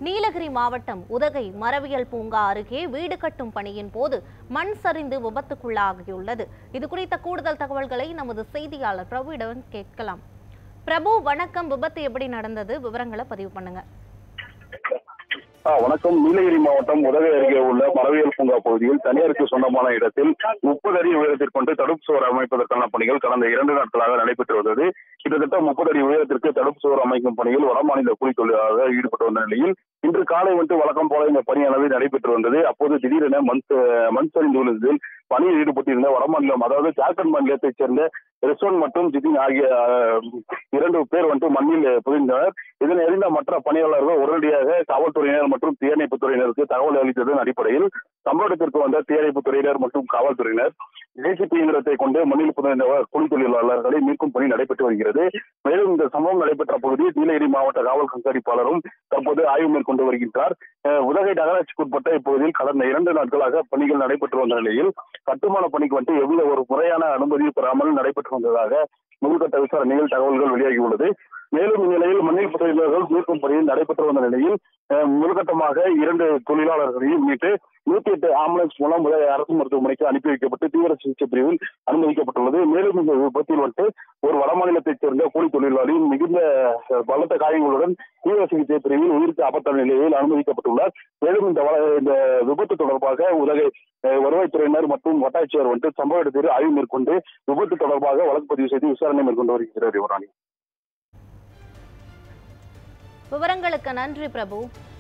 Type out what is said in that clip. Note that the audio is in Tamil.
நீலகிரி மாவட்டம் உதகை மரபியல் பூங்கா அருகே வீடு கட்டும் பணியின் போது மண் சரிந்து விபத்துக்குள்ளாகியுள்ளது இது குறித்த கூடுதல் தகவல்களை நமது செய்தியாளர் பிரபுவிடம் கேட்கலாம் பிரபு வணக்கம் விபத்து எப்படி நடந்தது விவரங்களை பதிவு பண்ணுங்க ஆ, வணக்கம் நீலகிரி மாவட்டம் உதகை அருகே உள்ள மரபியல் பூங்கா பகுதியில் தனியாருக்கு சொந்தமான இடத்தில் முப்பது அடி உயரத்திற்கு கொண்டு தடுப்பு சுவர் அமைப்பதற்கான பணிகள் கடந்த இரண்டு நாட்களாக நடைபெற்று வந்தது கிட்டத்தட்ட முப்பது அடி உயரத்திற்கு தடுப்பு சுவர் அமைக்கும் பணியில் வடமாநில கூலி தொழிலாளர்கள் ஈடுபட்டு வந்த நிலையில் இன்று காலை வந்து வழக்கம் போல இந்த பணியானது நடைபெற்று வந்தது அப்போது திடீரென மண் ச- மண் சரிந்து விழுந்ததில் பணியில் ஈடுபட்டிருந்த வடமாநிலம் அதாவது ஜார்க்கண்ட் மாநிலத்தைச் சேர்ந்த ரிஸ்வன் மற்றும் ஜிதின் ஆகிய அஹ், இரண்டு பேர் வந்து மண்ணில் புரிந்தனர் இதனை அறிந்த மற்ற பணியாளர்கள் உடனடியாக காவல்துறையினர் மற்றும் தீயணைப்புத் துறையினருக்கு தகவல் அளித்ததன் அடிப்படையில் சம்பவ இடத்திற்கு வந்த தீயணைப்புத் துறையினர் மற்றும் காவல்துறையினர் ஜேசிபி இயந்திரத்தை கொண்டு மண்ணில் புதைந்த கூலி தொழிலாளர்களை மீட்கும் பணி நடைபெற்று வருகிறது மேலும் இந்த சம்பவம் நடைபெற்ற பகுதி நீலகிரி மாவட்ட காவல் கண்காணிப்பாளரும் தற்போது ஆய்வு மேற்கொண்டு வருகின்றார் அஹ், உதகை நகராட்சிக்குட்பட்ட இப்பகுதியில் கடந்த இரண்டு நாட்களாக பணிகள் நடைபெற்று வந்த நிலையில் கட்டுமான பணிக்கு வந்து எவ்வித ஒரு முறையான அனுமதி பெறாமல் நடைபெற்று வந்ததாக முதல்கட்ட விசாரணையில் தகவல்கள் வெளியாகியுள்ளது மேலும் இந்நிலையில் மண்ணில் புதைந்தவர்கள் மீட்கும் பணியில் நடைபெற்று வந்த நிலையில் அஹ், முதற்கட்டமாக இரண்டு தொழிலாளர்களையும் மீட்டு நூத்தி எட்டு ஆம்புலன்ஸ் மூலம் உதகை அரசு மருத்துவமனைக்கு அனுப்பி வைக்கப்பட்டு தீவிர சிகிச்சை பிரிவில் அனுமதிக்கப்பட்டுள்ளது மேலும் இந்த விபத்தில் வந்துட்டு ஒரு வடமாநிலத்தைச் சேர்ந்த கூலி தொழிலாளி மிகுந்த அஹ், பலத்த காயங்களுடன் தீவிர சிகிச்சை பிரிவில் உயிருக்கு ஆபத்தான நிலையில் அனுமதிக்கப்பட்டுள்ளார் மேலும் இந்த வ- இந்த விபத்து தொடர்பாக உதகை அஹ், வருவாய்த்துறையினர் மற்றும் வட்டாட்சியர் வந்துட்டு சம்பவ இடத்தில் ஆய்வு மேற்கொண்டு விபத்து தொடர்பாக வழக்கு பதிவு செய்து விசாரணை மேற்கொண்டு வருகிறார் யுவராணி விவரங்களுக்கு நன்றி பிரபு